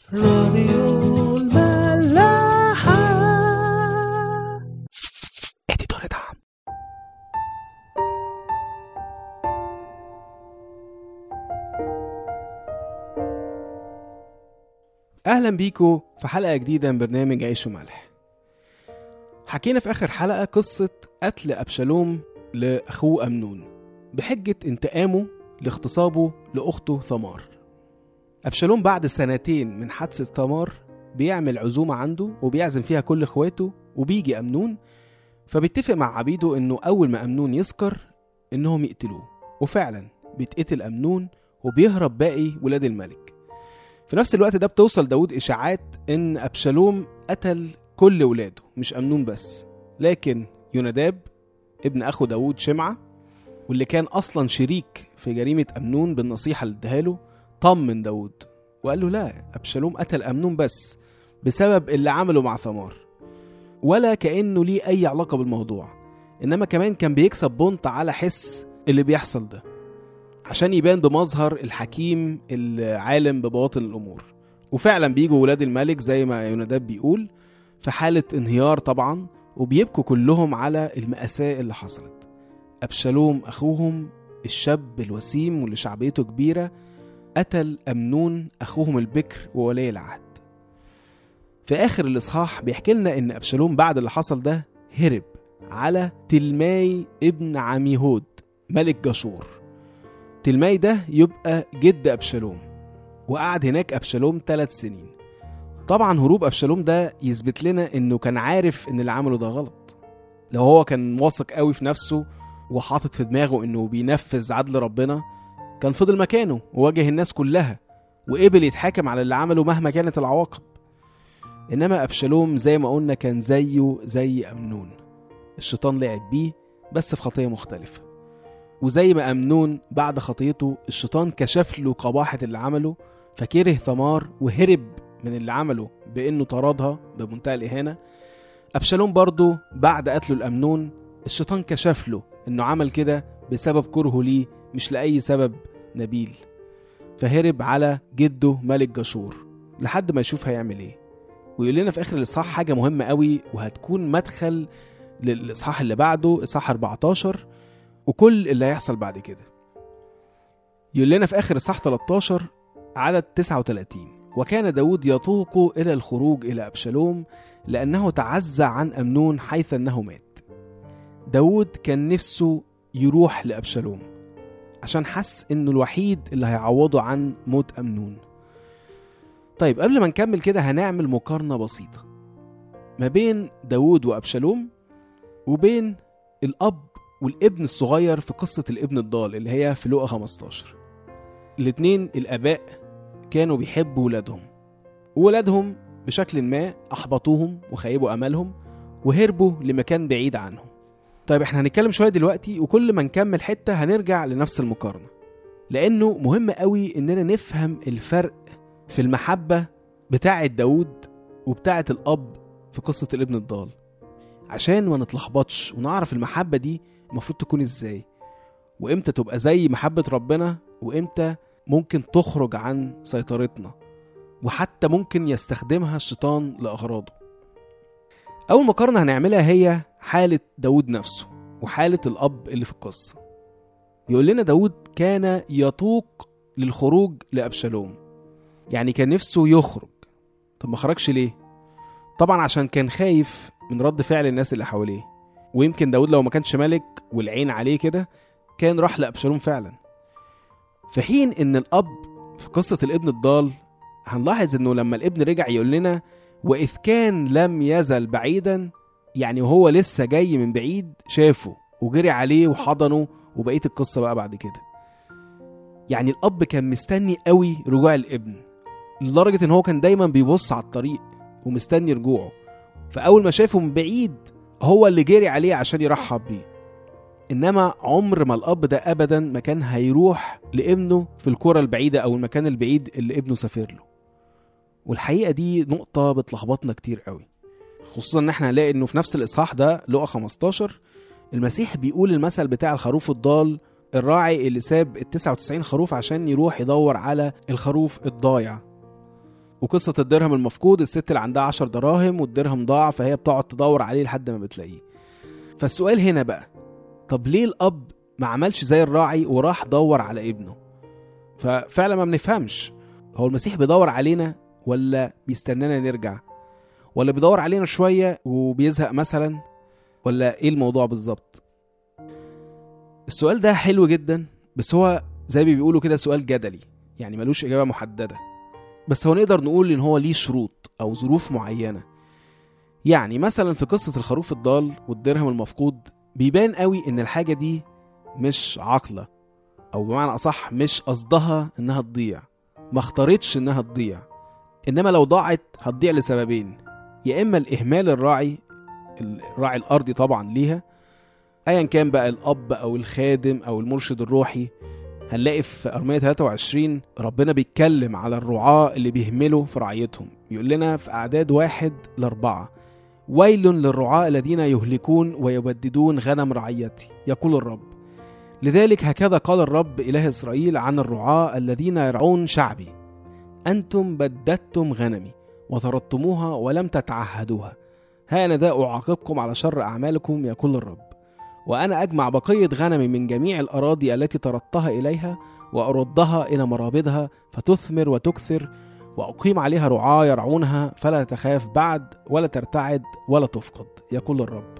راديو الملاحة اديتور دعم اهلا بيكو في حلقه جديده من برنامج عيش وملح حكينا في اخر حلقه قصه قتل ابشالوم لاخوه امنون بحجه انتقامه لاغتصابه لاخته ثمار ابشالوم بعد سنتين من حادثه ثمار بيعمل عزومه عنده وبيعزم فيها كل اخواته وبيجي امنون فبيتفق مع عبيده انه اول ما امنون يسكر انهم يقتلوه وفعلا بيتقتل امنون وبيهرب باقي ولاد الملك في نفس الوقت ده بتوصل داود إشاعات إن أبشالوم قتل كل ولاده مش أمنون بس لكن يوناداب ابن أخو داود شمعة واللي كان أصلا شريك في جريمة أمنون بالنصيحة اللي اداها له طمن داود وقال له لا أبشالوم قتل أمنون بس بسبب اللي عمله مع ثمار ولا كأنه ليه أي علاقة بالموضوع إنما كمان كان بيكسب بونت على حس اللي بيحصل ده عشان يبان بمظهر الحكيم العالم ببواطن الامور وفعلا بيجوا ولاد الملك زي ما يوناداب بيقول في حالة انهيار طبعا وبيبكوا كلهم على المأساة اللي حصلت أبشالوم أخوهم الشاب الوسيم واللي شعبيته كبيرة قتل أمنون أخوهم البكر وولي العهد في آخر الإصحاح بيحكي لنا إن أبشالوم بعد اللي حصل ده هرب على تلماي ابن عميهود ملك جشور تلماي ده يبقى جد أبشالوم وقعد هناك أبشالوم ثلاث سنين طبعا هروب أبشالوم ده يثبت لنا إنه كان عارف إن اللي عمله ده غلط لو هو كان واثق قوي في نفسه وحاطط في دماغه إنه بينفذ عدل ربنا كان فضل مكانه وواجه الناس كلها وقبل يتحاكم على اللي عمله مهما كانت العواقب إنما أبشالوم زي ما قلنا كان زيه زي أمنون الشيطان لعب بيه بس في خطية مختلفة وزي ما أمنون بعد خطيته الشيطان كشف له قباحة اللي عمله فكره ثمار وهرب من اللي عمله بإنه طردها بمنتهى الإهانة أبشالوم برضه بعد قتله الأمنون الشيطان كشف له إنه عمل كده بسبب كرهه ليه مش لأي سبب نبيل فهرب على جده ملك جشور لحد ما يشوف هيعمل ايه ويقول لنا في اخر الاصحاح حاجه مهمه قوي وهتكون مدخل للاصحاح اللي بعده اصحاح 14 وكل اللي هيحصل بعد كده يقول لنا في آخر إصحاح 13 عدد 39 وكان داود يطوق إلى الخروج إلى أبشالوم لأنه تعزى عن أمنون حيث أنه مات داود كان نفسه يروح لأبشالوم عشان حس إنه الوحيد اللي هيعوضه عن موت أمنون طيب قبل ما نكمل كده هنعمل مقارنة بسيطة ما بين داود وأبشالوم وبين الأب والابن الصغير في قصة الابن الضال اللي هي في لوقا 15 الاتنين الآباء كانوا بيحبوا ولادهم وولادهم بشكل ما أحبطوهم وخيبوا أملهم وهربوا لمكان بعيد عنهم طيب احنا هنتكلم شوية دلوقتي وكل ما نكمل حتة هنرجع لنفس المقارنة لأنه مهم قوي إننا نفهم الفرق في المحبة بتاعة داود وبتاعة الأب في قصة الابن الضال عشان ما نتلخبطش ونعرف المحبة دي المفروض تكون ازاي وامتى تبقى زي محبة ربنا وامتى ممكن تخرج عن سيطرتنا وحتى ممكن يستخدمها الشيطان لأغراضه أول مقارنة هنعملها هي حالة داود نفسه وحالة الأب اللي في القصة يقول لنا داود كان يطوق للخروج لأبشالوم يعني كان نفسه يخرج طب ما خرجش ليه طبعا عشان كان خايف من رد فعل الناس اللي حواليه ويمكن داود لو ما كانش ملك والعين عليه كده كان راح لأبشالوم فعلا في حين ان الاب في قصة الابن الضال هنلاحظ انه لما الابن رجع يقول لنا واذ كان لم يزل بعيدا يعني وهو لسه جاي من بعيد شافه وجري عليه وحضنه وبقيه القصه بقى بعد كده يعني الاب كان مستني قوي رجوع الابن لدرجه ان هو كان دايما بيبص على الطريق ومستني رجوعه فاول ما شافه من بعيد هو اللي جري عليه عشان يرحب بيه انما عمر ما الاب ده ابدا ما كان هيروح لابنه في الكرة البعيده او المكان البعيد اللي ابنه سافر له والحقيقه دي نقطه بتلخبطنا كتير قوي خصوصا ان احنا هنلاقي انه في نفس الاصحاح ده لقى 15 المسيح بيقول المثل بتاع الخروف الضال الراعي اللي ساب ال 99 خروف عشان يروح يدور على الخروف الضايع وقصة الدرهم المفقود الست اللي عندها عشر دراهم والدرهم ضاع فهي بتقعد تدور عليه لحد ما بتلاقيه فالسؤال هنا بقى طب ليه الأب ما عملش زي الراعي وراح دور على ابنه ففعلا ما بنفهمش هو المسيح بيدور علينا ولا بيستنانا نرجع ولا بيدور علينا شوية وبيزهق مثلا ولا ايه الموضوع بالظبط السؤال ده حلو جدا بس هو زي ما بيقولوا كده سؤال جدلي يعني ملوش إجابة محددة بس هو نقدر نقول إن هو ليه شروط أو ظروف معينة يعني مثلا في قصة الخروف الضال والدرهم المفقود بيبان قوي إن الحاجة دي مش عاقلة أو بمعنى أصح مش قصدها إنها تضيع ما اختارتش إنها تضيع إنما لو ضاعت هتضيع لسببين يا إما الإهمال الراعي الراعي الأرضي طبعا ليها ايا كان بقى الاب او الخادم او المرشد الروحي هنلاقي في ارميه 23 ربنا بيتكلم على الرعاة اللي بيهملوا في رعيتهم يقول لنا في اعداد واحد لاربعه ويل للرعاة الذين يهلكون ويبددون غنم رعيتي يقول الرب لذلك هكذا قال الرب اله اسرائيل عن الرعاة الذين يرعون شعبي انتم بددتم غنمي وطردتموها ولم تتعهدوها ها انا ذا اعاقبكم على شر اعمالكم يقول الرب وأنا أجمع بقية غنمي من جميع الأراضي التي طردتها إليها وأردها إلى مرابضها فتثمر وتكثر وأقيم عليها رعاة يرعونها فلا تخاف بعد ولا ترتعد ولا تفقد يقول الرب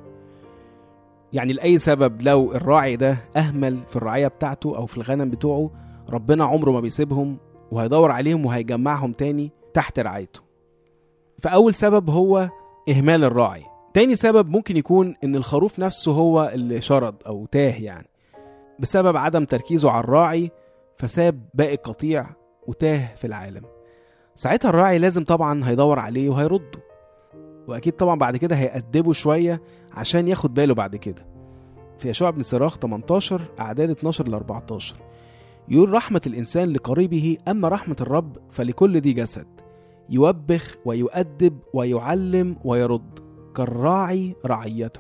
يعني لأي سبب لو الراعي ده أهمل في الرعاية بتاعته أو في الغنم بتوعه ربنا عمره ما بيسيبهم وهيدور عليهم وهيجمعهم تاني تحت رعايته فأول سبب هو إهمال الراعي تاني سبب ممكن يكون ان الخروف نفسه هو اللي شرد او تاه يعني بسبب عدم تركيزه على الراعي فساب باقي القطيع وتاه في العالم ساعتها الراعي لازم طبعا هيدور عليه وهيرده واكيد طبعا بعد كده هيأدبه شويه عشان ياخد باله بعد كده في يشوع بن صراخ 18 اعداد 12 ل 14 يقول رحمة الإنسان لقريبه أما رحمة الرب فلكل ذي جسد يوبخ ويؤدب ويعلم ويرد كالراعي رعيته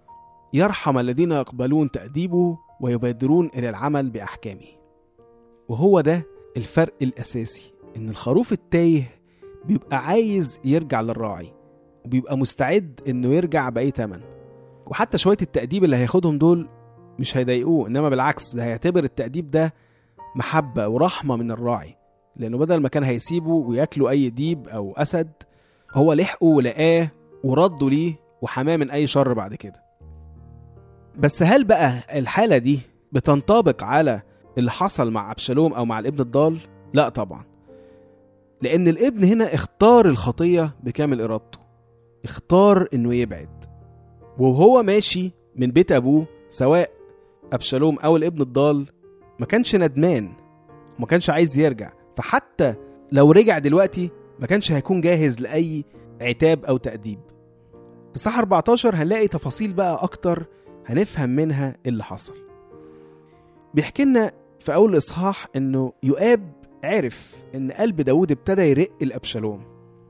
يرحم الذين يقبلون تأديبه ويبادرون إلى العمل بأحكامه وهو ده الفرق الأساسي إن الخروف التايه بيبقى عايز يرجع للراعي وبيبقى مستعد إنه يرجع بأي تمن وحتى شوية التأديب اللي هياخدهم دول مش هيضايقوه إنما بالعكس ده هيعتبر التأديب ده محبة ورحمة من الراعي لأنه بدل ما كان هيسيبه وياكله أي ديب أو أسد هو لحقه ولقاه وردوا ليه وحماه من أي شر بعد كده بس هل بقى الحالة دي بتنطبق على اللي حصل مع أبشالوم أو مع الابن الضال؟ لا طبعا لأن الابن هنا اختار الخطية بكامل إرادته اختار إنه يبعد وهو ماشي من بيت أبوه سواء أبشالوم أو الابن الضال ما كانش ندمان وما كانش عايز يرجع فحتى لو رجع دلوقتي ما كانش هيكون جاهز لأي عتاب أو تأديب في صح 14 هنلاقي تفاصيل بقى أكتر هنفهم منها اللي حصل بيحكي لنا في أول إصحاح إنه يؤاب عرف إن قلب داود ابتدى يرق لأبشالوم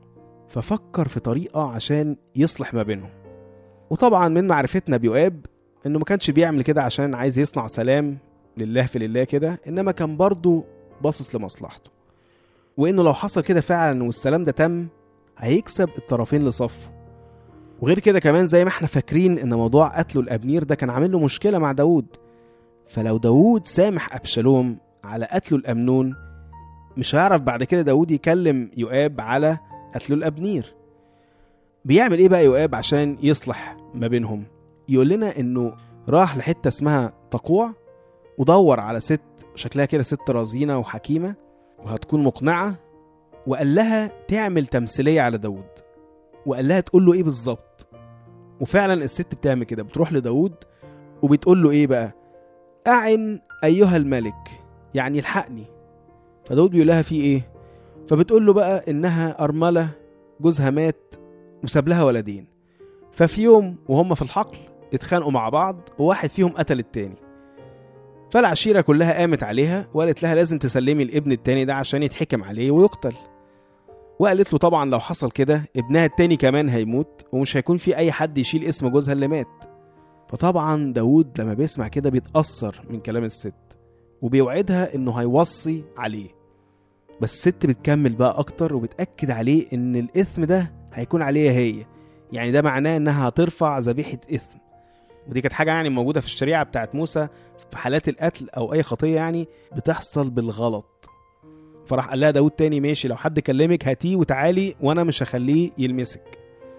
ففكر في طريقة عشان يصلح ما بينهم وطبعا من معرفتنا بيؤاب إنه ما كانش بيعمل كده عشان عايز يصنع سلام لله في لله كده إنما كان برضه باصص لمصلحته وإنه لو حصل كده فعلا والسلام ده تم هيكسب الطرفين لصفه وغير كده كمان زي ما احنا فاكرين ان موضوع قتله الابنير ده كان عامل له مشكله مع داوود فلو داوود سامح ابشالوم على قتله الامنون مش هيعرف بعد كده داوود يكلم يؤاب على قتله الابنير بيعمل ايه بقى يؤاب عشان يصلح ما بينهم يقول لنا انه راح لحته اسمها تقوع ودور على ست شكلها كده ست رزينه وحكيمه وهتكون مقنعه وقال لها تعمل تمثيليه على داوود وقال لها تقول له ايه بالظبط وفعلا الست بتعمل كده بتروح لداود وبتقول له ايه بقى اعن ايها الملك يعني الحقني فداود بيقول لها في ايه فبتقول له بقى انها ارمله جوزها مات وساب لها ولدين ففي يوم وهم في الحقل اتخانقوا مع بعض وواحد فيهم قتل التاني فالعشيرة كلها قامت عليها وقالت لها لازم تسلمي الابن التاني ده عشان يتحكم عليه ويقتل وقالت له طبعا لو حصل كده ابنها التاني كمان هيموت ومش هيكون في اي حد يشيل اسم جوزها اللي مات فطبعا داود لما بيسمع كده بيتأثر من كلام الست وبيوعدها انه هيوصي عليه بس الست بتكمل بقى اكتر وبتاكد عليه ان الاثم ده هيكون عليها هي يعني ده معناه انها هترفع ذبيحه اثم ودي كانت حاجه يعني موجوده في الشريعه بتاعت موسى في حالات القتل او اي خطيه يعني بتحصل بالغلط فراح قال لها داود تاني ماشي لو حد كلمك هاتيه وتعالي وانا مش هخليه يلمسك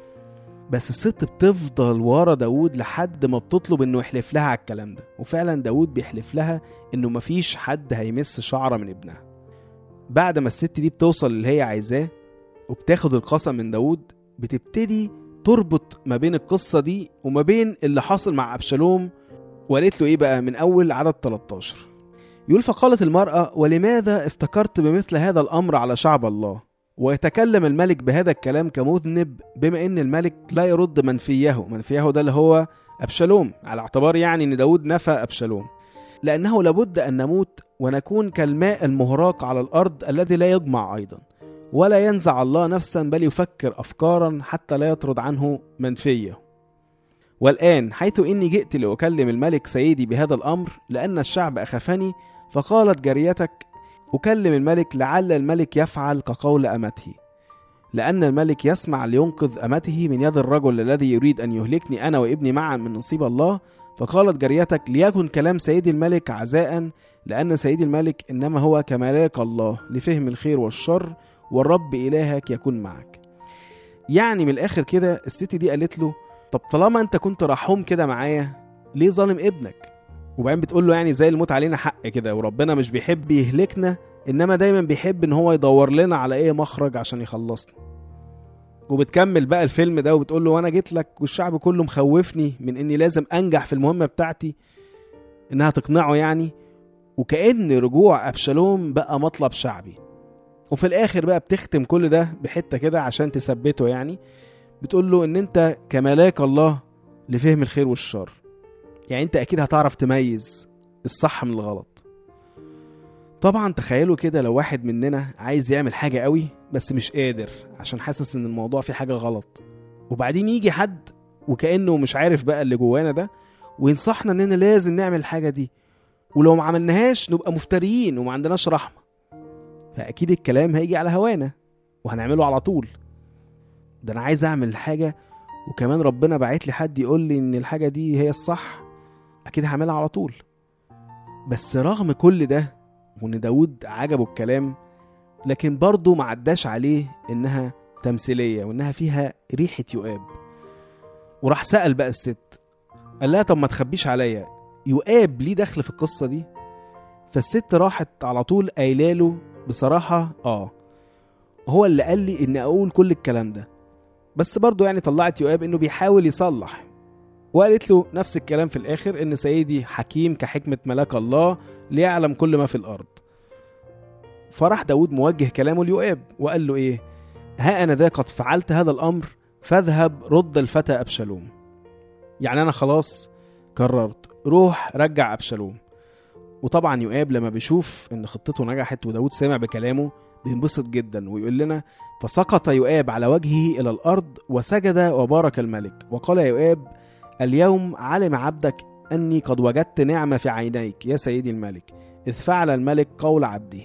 بس الست بتفضل ورا داود لحد ما بتطلب انه يحلف لها على الكلام ده وفعلا داود بيحلف لها انه مفيش حد هيمس شعره من ابنها بعد ما الست دي بتوصل اللي هي عايزاه وبتاخد القسم من داود بتبتدي تربط ما بين القصة دي وما بين اللي حاصل مع أبشالوم وقالت له إيه بقى من أول عدد 13 يقول فقالت المرأة ولماذا افتكرت بمثل هذا الأمر على شعب الله ويتكلم الملك بهذا الكلام كمذنب بما ان الملك لا يرد منفيه منفيه ده اللي هو ابشالوم على اعتبار يعني ان داود نفى ابشالوم لانه لابد ان نموت ونكون كالماء المهراق على الارض الذي لا يجمع ايضا ولا ينزع الله نفسا بل يفكر افكارا حتى لا يطرد عنه منفيه والان حيث اني جئت لاكلم الملك سيدي بهذا الامر لان الشعب اخافني فقالت جاريتك أكلم الملك لعل الملك يفعل كقول أمته لأن الملك يسمع لينقذ أمته من يد الرجل الذي يريد أن يهلكني أنا وابني معا من نصيب الله فقالت جاريتك ليكن كلام سيدي الملك عزاء لأن سيدي الملك إنما هو كملاك الله لفهم الخير والشر والرب إلهك يكون معك يعني من الآخر كده الست دي قالت له طب طالما أنت كنت رحوم كده معايا ليه ظالم ابنك وبعدين بتقول له يعني زي الموت علينا حق كده وربنا مش بيحب يهلكنا انما دايما بيحب ان هو يدور لنا على ايه مخرج عشان يخلصنا وبتكمل بقى الفيلم ده وبتقول له وانا جيت لك والشعب كله مخوفني من اني لازم انجح في المهمه بتاعتي انها تقنعه يعني وكأن رجوع ابشالوم بقى مطلب شعبي وفي الاخر بقى بتختم كل ده بحته كده عشان تثبته يعني بتقول له ان انت كملاك الله لفهم الخير والشر يعني انت اكيد هتعرف تميز الصح من الغلط طبعا تخيلوا كده لو واحد مننا عايز يعمل حاجة قوي بس مش قادر عشان حاسس ان الموضوع فيه حاجة غلط وبعدين يجي حد وكأنه مش عارف بقى اللي جوانا ده وينصحنا اننا لازم نعمل الحاجة دي ولو ما عملناهاش نبقى مفتريين وما عندناش رحمة فأكيد الكلام هيجي على هوانا وهنعمله على طول ده أنا عايز أعمل الحاجة وكمان ربنا بعت لي حد يقول لي إن الحاجة دي هي الصح أكيد هعملها على طول بس رغم كل ده وإن داود عجبه الكلام لكن برضه ما عداش عليه إنها تمثيلية وإنها فيها ريحة يؤاب وراح سأل بقى الست قال لها طب ما تخبيش عليا يؤاب ليه دخل في القصة دي فالست راحت على طول قايله له بصراحة اه هو اللي قال لي إن أقول كل الكلام ده بس برضه يعني طلعت يؤاب إنه بيحاول يصلح وقالت له نفس الكلام في الآخر إن سيدي حكيم كحكمة ملاك الله ليعلم كل ما في الأرض فراح داود موجه كلامه ليؤاب وقال له إيه ها أنا ذا قد فعلت هذا الأمر فاذهب رد الفتى أبشالوم يعني أنا خلاص قررت روح رجع أبشالوم وطبعا يؤاب لما بيشوف ان خطته نجحت وداود سامع بكلامه بينبسط جدا ويقول لنا فسقط يؤاب على وجهه الى الارض وسجد وبارك الملك وقال يؤاب اليوم علم عبدك اني قد وجدت نعمه في عينيك يا سيدي الملك اذ فعل الملك قول عبده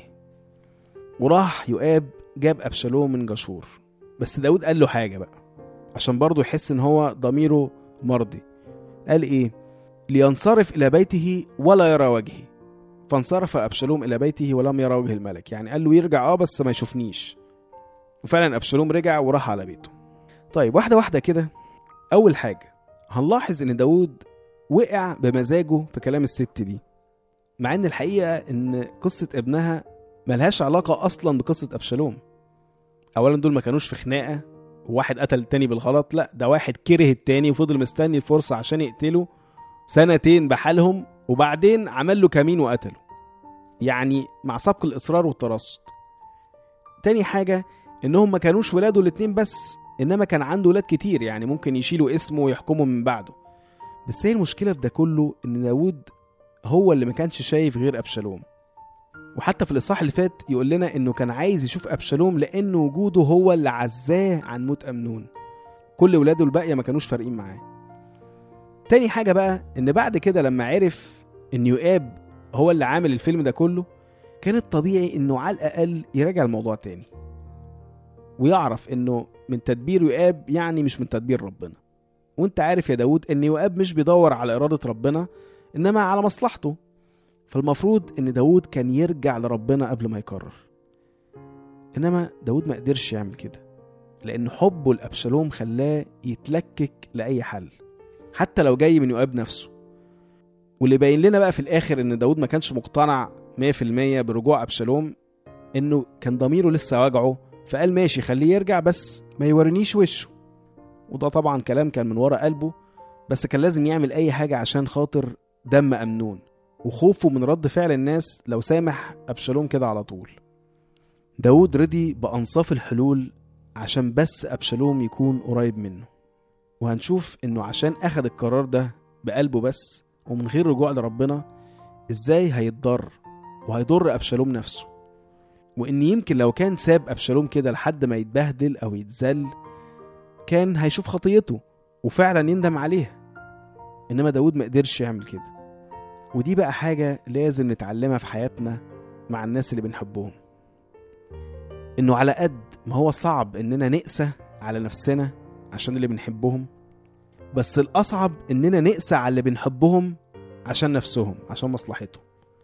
وراح يؤاب جاب ابشالوم من جشور بس داود قال له حاجه بقى عشان برضه يحس ان هو ضميره مرضي قال ايه لينصرف الى بيته ولا يرى وجهي فانصرف ابشالوم الى بيته ولم يرى وجه الملك يعني قال له يرجع اه بس ما يشوفنيش وفعلا ابشالوم رجع وراح على بيته طيب واحده واحده كده اول حاجه هنلاحظ ان داود وقع بمزاجه في كلام الست دي مع ان الحقيقه ان قصه ابنها ملهاش علاقه اصلا بقصه ابشالوم اولا دول ما كانوش في خناقه وواحد قتل التاني بالغلط لا ده واحد كره التاني وفضل مستني الفرصه عشان يقتله سنتين بحالهم وبعدين عمل له كمين وقتله يعني مع سبق الإصرار والترصد تاني حاجة إنهم ما كانوش ولاده الاتنين بس إنما كان عنده ولاد كتير يعني ممكن يشيلوا اسمه ويحكموا من بعده بس هي المشكلة في ده كله إن داود هو اللي ما كانش شايف غير أبشالوم وحتى في الإصحاح اللي فات يقول لنا إنه كان عايز يشوف أبشالوم لأن وجوده هو اللي عزاه عن موت أمنون كل ولاده الباقية ما كانوش فارقين معاه تاني حاجة بقى إن بعد كده لما عرف إن يؤاب هو اللي عامل الفيلم ده كله كان الطبيعي انه على الاقل يراجع الموضوع تاني ويعرف انه من تدبير يؤاب يعني مش من تدبير ربنا وانت عارف يا داود ان يؤاب مش بيدور على إرادة ربنا انما على مصلحته فالمفروض ان داود كان يرجع لربنا قبل ما يقرر انما داود ما قدرش يعمل كده لان حبه لابشالوم خلاه يتلكك لاي حل حتى لو جاي من يؤاب نفسه واللي باين لنا بقى في الاخر ان داود ما كانش مقتنع 100% برجوع ابشالوم انه كان ضميره لسه واجعه فقال ماشي خليه يرجع بس ما يورينيش وشه وده طبعا كلام كان من ورا قلبه بس كان لازم يعمل اي حاجة عشان خاطر دم امنون وخوفه من رد فعل الناس لو سامح ابشالوم كده على طول داود رضي بأنصاف الحلول عشان بس أبشالوم يكون قريب منه وهنشوف إنه عشان أخد القرار ده بقلبه بس ومن غير رجوع لربنا إزاي هيتضر وهيضر أبشالوم نفسه وإن يمكن لو كان ساب أبشالوم كده لحد ما يتبهدل أو يتذل كان هيشوف خطيته وفعلا يندم عليها إنما داود ما قدرش يعمل كده ودي بقى حاجة لازم نتعلمها في حياتنا مع الناس اللي بنحبهم انه على قد ما هو صعب اننا نقسى على نفسنا عشان اللي بنحبهم بس الاصعب اننا نقسى على اللي بنحبهم عشان نفسهم عشان مصلحتهم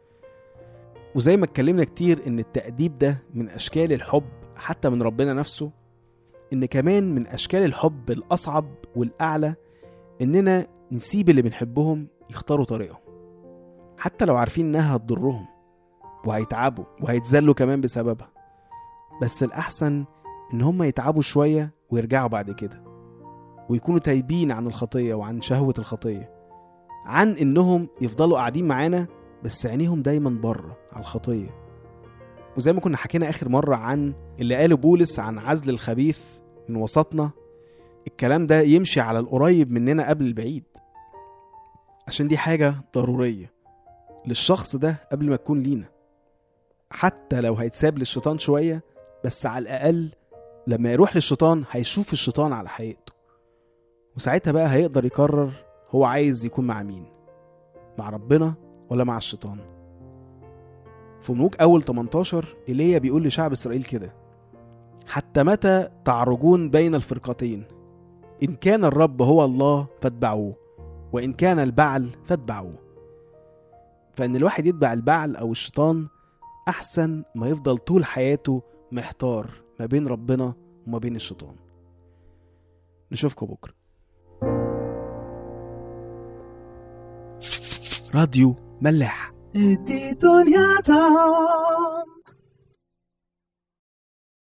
وزي ما اتكلمنا كتير ان التأديب ده من اشكال الحب حتى من ربنا نفسه ان كمان من اشكال الحب الاصعب والاعلى اننا نسيب اللي بنحبهم يختاروا طريقهم حتى لو عارفين انها هتضرهم وهيتعبوا وهيتذلوا كمان بسببها بس الأحسن إن هم يتعبوا شوية ويرجعوا بعد كده ويكونوا تايبين عن الخطية وعن شهوة الخطية عن إنهم يفضلوا قاعدين معانا بس عينيهم دايما بره على الخطية وزي ما كنا حكينا آخر مرة عن اللي قاله بولس عن عزل الخبيث من وسطنا الكلام ده يمشي على القريب مننا قبل البعيد عشان دي حاجة ضرورية للشخص ده قبل ما تكون لينا حتى لو هيتساب للشيطان شوية بس على الأقل لما يروح للشيطان هيشوف الشيطان على حقيقته وساعتها بقى هيقدر يقرر هو عايز يكون مع مين مع ربنا ولا مع الشيطان في ملوك أول 18 إيليا بيقول لشعب إسرائيل كده حتى متى تعرجون بين الفرقتين إن كان الرب هو الله فاتبعوه وإن كان البعل فاتبعوه فإن الواحد يتبع البعل أو الشيطان أحسن ما يفضل طول حياته محتار ما بين ربنا وما بين الشيطان نشوفكم بكرة راديو ملاح ادي دنيا دام